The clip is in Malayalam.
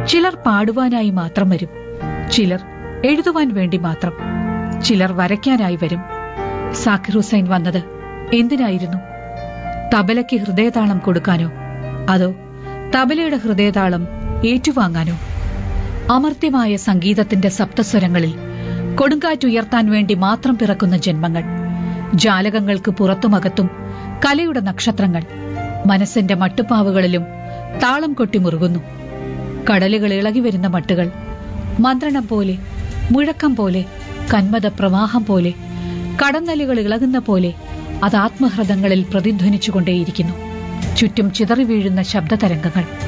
ചിലർ പാടുവാനായി മാത്രം വരും ചിലർ എഴുതുവാൻ വേണ്ടി മാത്രം ചിലർ വരയ്ക്കാനായി വരും സാക്കിർ ഹുസൈൻ വന്നത് എന്തിനായിരുന്നു തബലയ്ക്ക് ഹൃദയതാളം കൊടുക്കാനോ അതോ തബലയുടെ ഹൃദയതാളം ഏറ്റുവാങ്ങാനോ അമർത്യമായ സംഗീതത്തിന്റെ സപ്തസ്വരങ്ങളിൽ കൊടുങ്കാറ്റുയർത്താൻ വേണ്ടി മാത്രം പിറക്കുന്ന ജന്മങ്ങൾ ജാലകങ്ങൾക്ക് പുറത്തുമകത്തും കലയുടെ നക്ഷത്രങ്ങൾ മനസ്സിന്റെ മട്ടുപ്പാവുകളിലും താളം കൊട്ടി മുറുകുന്നു കടലുകൾ ഇളകി വരുന്ന മട്ടുകൾ മന്ത്രണം പോലെ മുഴക്കം പോലെ കന്മത പ്രവാഹം പോലെ കടന്നലുകൾ ഇളകുന്ന പോലെ അത് ആത്മഹൃദങ്ങളിൽ പ്രതിധ്വനിച്ചുകൊണ്ടേയിരിക്കുന്നു ചുറ്റും ചിതറി വീഴുന്ന ശബ്ദതരംഗങ്ങൾ